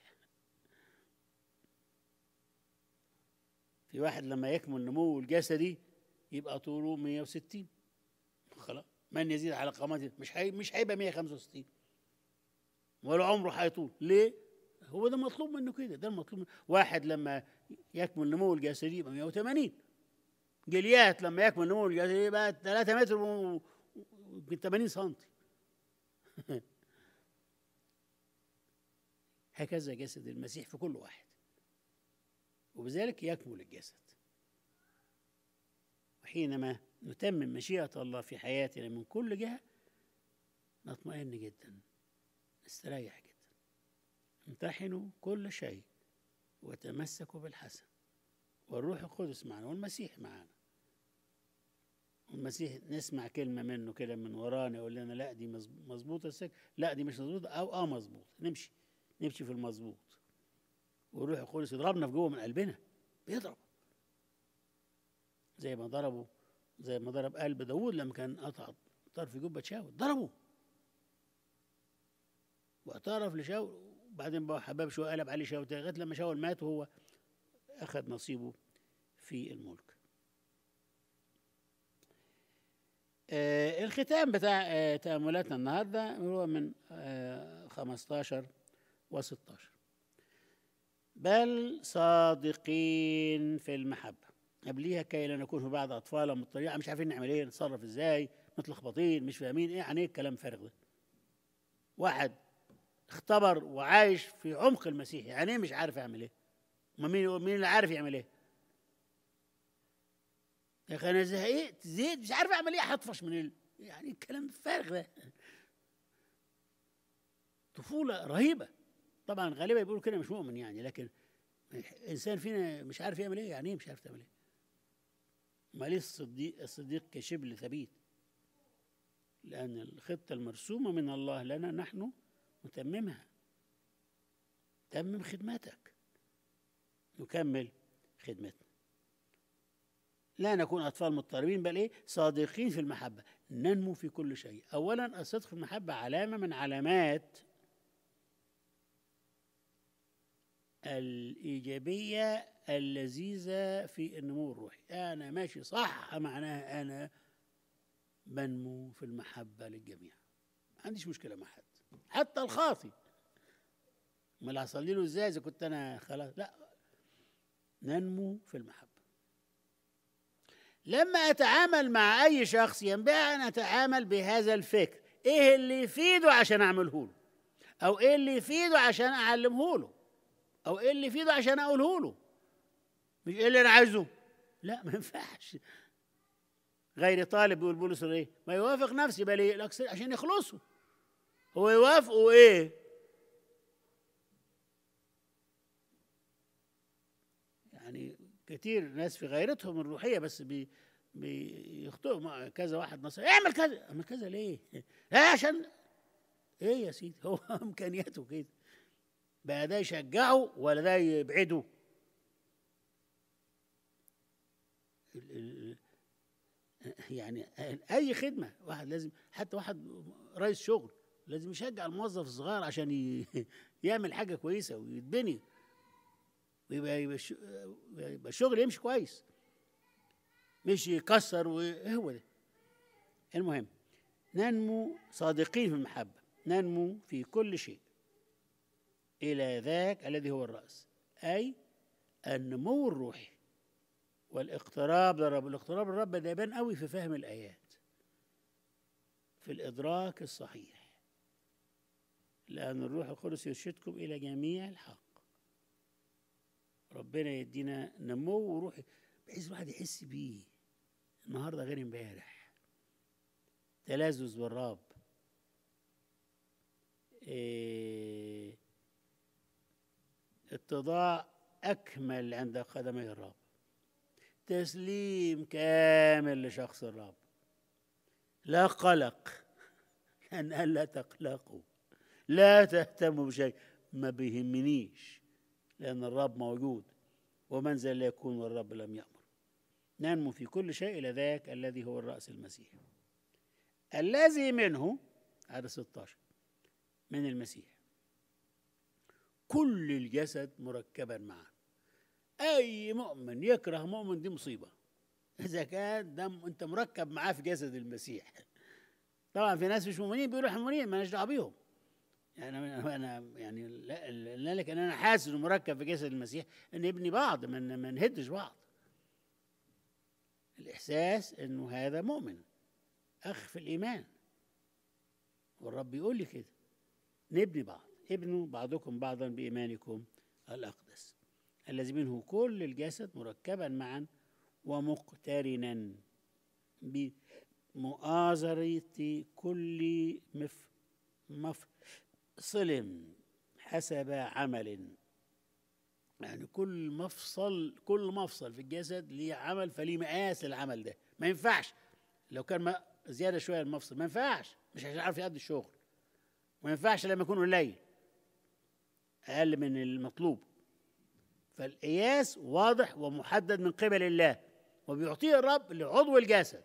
في واحد لما يكمل نموه الجسدي يبقى طوله 160 خلاص من يزيد على قامته مش هي مش هيبقى 165 ولا عمره هيطول ليه؟ هو ده مطلوب منه كده ده المطلوب منه. واحد لما يكمل نموه الجسدي يبقى 180 جليات لما يكمل نموه الجسدي يبقى 3 متر و يمكن 80 سم هكذا جسد المسيح في كل واحد وبذلك يكمل الجسد وحينما نتمم مشيئة الله في حياتنا من كل جهة نطمئن جدا نستريح جدا امتحنوا كل شيء وتمسكوا بالحسن والروح القدس معنا والمسيح معنا والمسيح نسمع كلمه منه كده من ورانا يقول لنا لا دي مظبوطه السك لا دي مش مظبوطه او اه مظبوط نمشي نمشي في المظبوط والروح القدس يضربنا في جوه من قلبنا بيضرب زي ما ضربوا زي ما ضرب قلب داوود لما كان قطع طرف جبه شاول ضربه واعترف لشاول وبعدين بقى حباب شويه قلب عليه شاول لغايه لما شاول مات وهو اخذ نصيبه في الملك آه الختام بتاع آه تأملاتنا النهارده هو من آه 15 و 16 بل صادقين في المحبة قبليها كي لا نكون في بعض أطفالا مضطرين مش عارفين نعمل إيه نتصرف إزاي متلخبطين مش فاهمين إيه يعني إيه الكلام الفارغ ده واحد اختبر وعايش في عمق المسيح يعني إيه مش عارف يعمل إيه ما مين مين اللي عارف يعمل إيه يا اخي انا زهقت زهقت مش عارف اعمل ايه هطفش من ال... يعني الكلام الفارغ ده طفوله رهيبه طبعا غالبا بيقولوا كده مش مؤمن يعني لكن انسان فينا مش عارف يعمل ايه يعني ايه مش عارف تعمل ايه ما ليه الصديق الصديق كشبل ثبيت لان الخطه المرسومه من الله لنا نحن نتممها تمم خدمتك نكمل خدمتنا لا نكون أطفال مضطربين بل إيه صادقين في المحبة ننمو في كل شيء أولا الصدق في المحبة علامة من علامات الإيجابية اللذيذة في النمو الروحي أنا ماشي صح معناها أنا بنمو في المحبة للجميع ما عنديش مشكلة مع حد حتى الخاطي امال هصلي له ازاي اذا كنت انا خلاص لا ننمو في المحبه لما اتعامل مع اي شخص ينبغي ان اتعامل بهذا الفكر ايه اللي يفيده عشان اعمله له او ايه اللي يفيده عشان اعلمه له او ايه اللي يفيده عشان اقوله له مش ايه اللي انا عايزه لا ما ينفعش غير طالب بيقول بولس ايه ما يوافق نفسي بل إيه؟ عشان يخلصوا هو يوافقوا ايه يعني كتير ناس في غيرتهم الروحيه بس بي بيخطئوا مع كذا واحد نصر اعمل كذا اعمل كذا ليه؟ لا عشان ايه يا سيدي هو امكانياته كده بقى ده يشجعه ولا ده يبعده؟ يعني اي خدمه واحد لازم حتى واحد رئيس شغل لازم يشجع الموظف الصغير عشان يعمل حاجه كويسه ويتبني ويبقى يبقى الشغل يمشي كويس مش يكسر وهو ده المهم ننمو صادقين في المحبة ننمو في كل شيء إلى ذاك الذي هو الرأس أي النمو الروحي والاقتراب للرب الاقتراب للرب ده يبان قوي في فهم الآيات في الإدراك الصحيح لأن الروح القدس يرشدكم إلى جميع الحق ربنا يدينا نمو وروح بحيث الواحد يحس بيه النهارده غير امبارح تلذذ بالرب إيه اتضاع أكمل عند قدمي الرب تسليم كامل لشخص الرب لا قلق لأن قال لا تقلقوا لا تهتموا بشيء ما بيهمنيش لأن الرب موجود ومن ذا لا يكون والرب لم يأمر ننمو في كل شيء إلى ذاك الذي هو الرأس المسيح الذي منه هذا 16 من المسيح كل الجسد مركبا معا أي مؤمن يكره مؤمن دي مصيبة إذا كان ده انت مركب معاه في جسد المسيح طبعا في ناس مش مؤمنين بيقولوا احنا مؤمنين مالناش دعوه بيهم يعني انا انا يعني لا لكن انا حاسس انه مركب في جسد المسيح ان نبني بعض ما ما نهدش بعض الاحساس انه هذا مؤمن اخ في الايمان والرب يقول لي كده نبني بعض ابنوا بعضكم بعضا بايمانكم الاقدس الذي منه كل الجسد مركبا معا ومقترنا بمؤازرة كل مف مفصل حسب عمل يعني كل مفصل كل مفصل في الجسد ليه عمل فليه مقاس العمل ده ما ينفعش لو كان ما زياده شويه المفصل ما ينفعش مش هيعرف يأدي الشغل ما ينفعش لما يكون قليل اقل من المطلوب فالقياس واضح ومحدد من قبل الله وبيعطيه الرب لعضو الجسد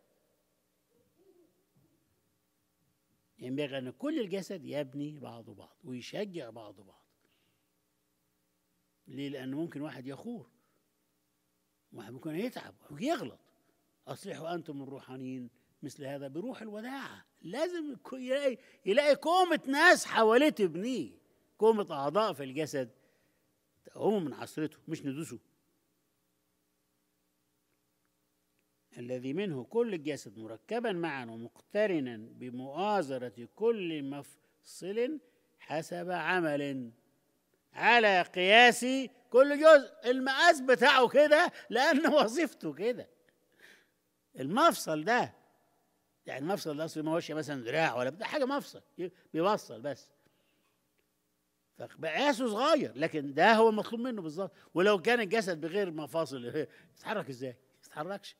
ينبغي أن كل الجسد يبني بعضه بعض ويشجع بعضه بعض ليه؟ لأن ممكن واحد يخور واحد ممكن يتعب ويغلط أصلحوا أنتم الروحانيين مثل هذا بروح الوداعة لازم يلاقي يلاقي كومة ناس حواليه تبنيه كومة أعضاء في الجسد تقوم من عصرته مش ندوسه الذي منه كل الجسد مركبا معا ومقترنا بمؤازرة كل مفصل حسب عمل على قياس كل جزء المقاس بتاعه كده لأن وظيفته كده المفصل ده يعني المفصل ده أصل ما هوش مثلا ذراع ولا بتاع حاجة مفصل بيوصل بس فمقاسه صغير لكن ده هو المطلوب منه بالظبط ولو كان الجسد بغير مفاصل يتحرك ازاي؟ ما يتحركش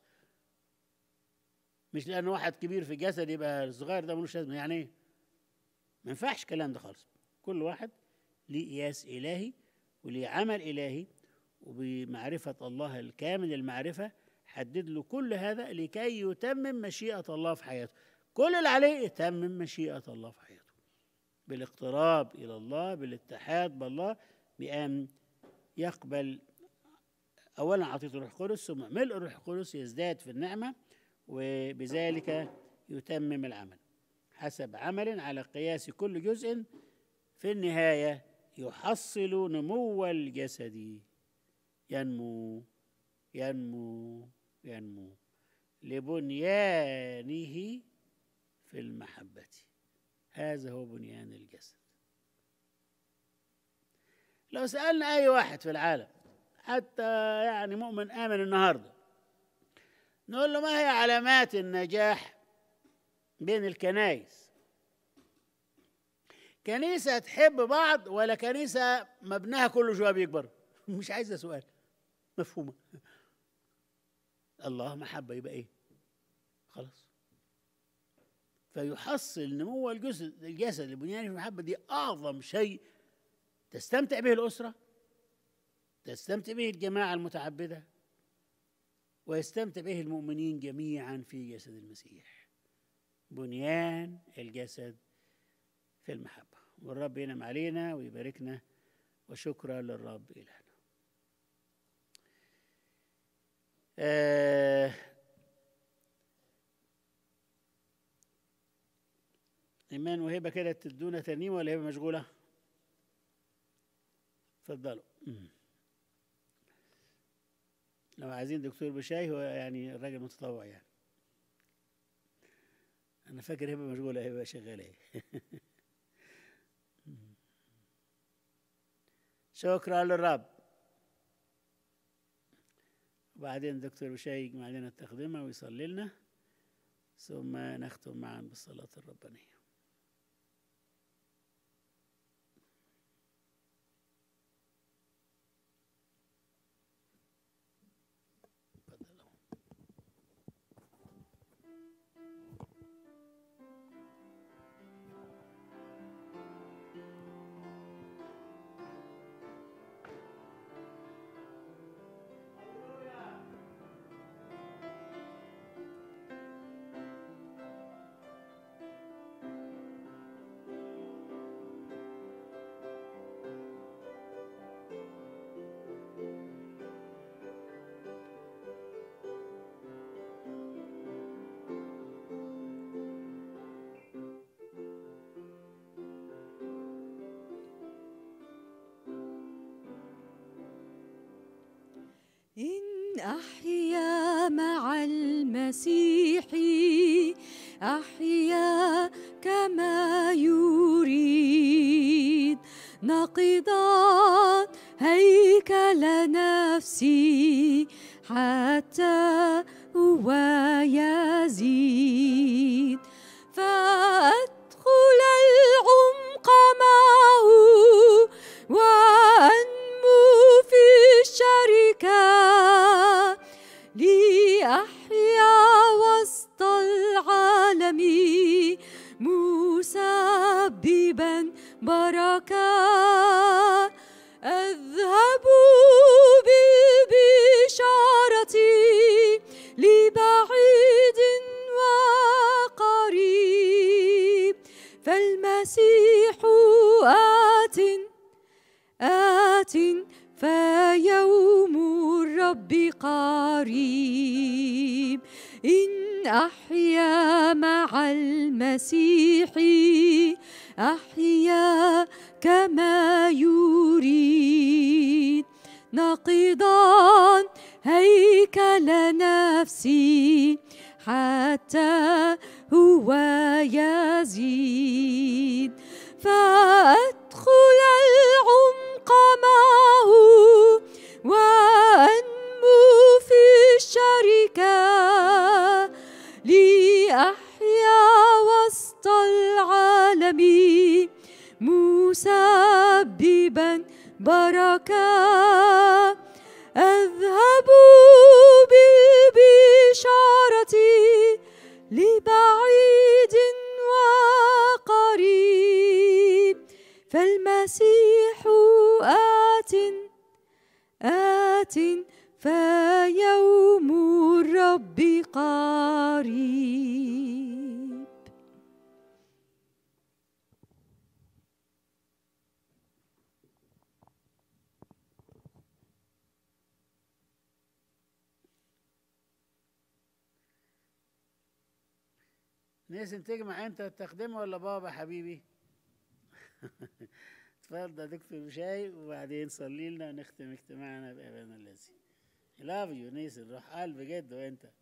مش لان واحد كبير في الجسد يبقى الصغير ده ملوش لازمه يعني ايه؟ ما ينفعش الكلام ده خالص كل واحد ليه قياس الهي وليه عمل الهي وبمعرفه الله الكامل المعرفه حدد له كل هذا لكي يتمم مشيئه الله في حياته كل اللي عليه يتمم مشيئه الله في حياته بالاقتراب الى الله بالاتحاد بالله بان يقبل اولا عطيته الروح القدس ثم ملء الروح القدس يزداد في النعمه وبذلك يتمم العمل حسب عمل على قياس كل جزء في النهايه يحصل نمو الجسد ينمو ينمو ينمو لبنيانه في المحبه هذا هو بنيان الجسد لو سألنا أي واحد في العالم حتى يعني مؤمن آمن النهاردة نقول له ما هي علامات النجاح بين الكنائس كنيسة تحب بعض ولا كنيسة مبناها كل شوية بيكبر مش عايزة سؤال مفهومة الله محبة يبقى ايه خلاص فيحصل نمو الجسد الجسد لبنيان المحبة دي أعظم شيء تستمتع به الأسرة تستمتع به الجماعة المتعبدة ويستمتع به المؤمنين جميعا في جسد المسيح بنيان الجسد في المحبة والرب ينعم علينا ويباركنا وشكرا للرب إلهنا آه إيمان وهبة كده تدونا ترنيمة ولا هبة مشغولة؟ اتفضلوا لو عايزين دكتور بشاي هو يعني الراجل متطوع يعني انا فاكر هبه مشغوله هبه شغاله اهي شكرا للرب وبعدين دكتور بشاي يجمع لنا التقدمه ويصلي لنا ثم نختم معا بالصلاه الربانيه إن أحيا مع المسيح أحيا كما يريد نقضا هيكل نفسي حتى هو يزيد فأدخل العمق معه وأنمو في الشركة لأحيا وسط العالم مسببا بركة أذهب بالبشارة لبعيد وقريب فالمسيح آتٍ آت فيوم الرب قريب إن أحيا مع المسيح أحيا كما يريد نقضا هيكل نفسي حتى هو يزيد فأدخل العمق معه وأنمو في الشركة لأحيا وسط العالم مسببا بركة أذهب بالبشارة لبعيد وقريب فالمسيح آت آت فيوم الرب قريب نيسن تجمع انت التقدمه ولا بابا حبيبي اتفضل دكتور بشاي وبعدين صلي لنا ونختم اجتماعنا بأبانا الذي I love you نيسن روح قلب بجد وانت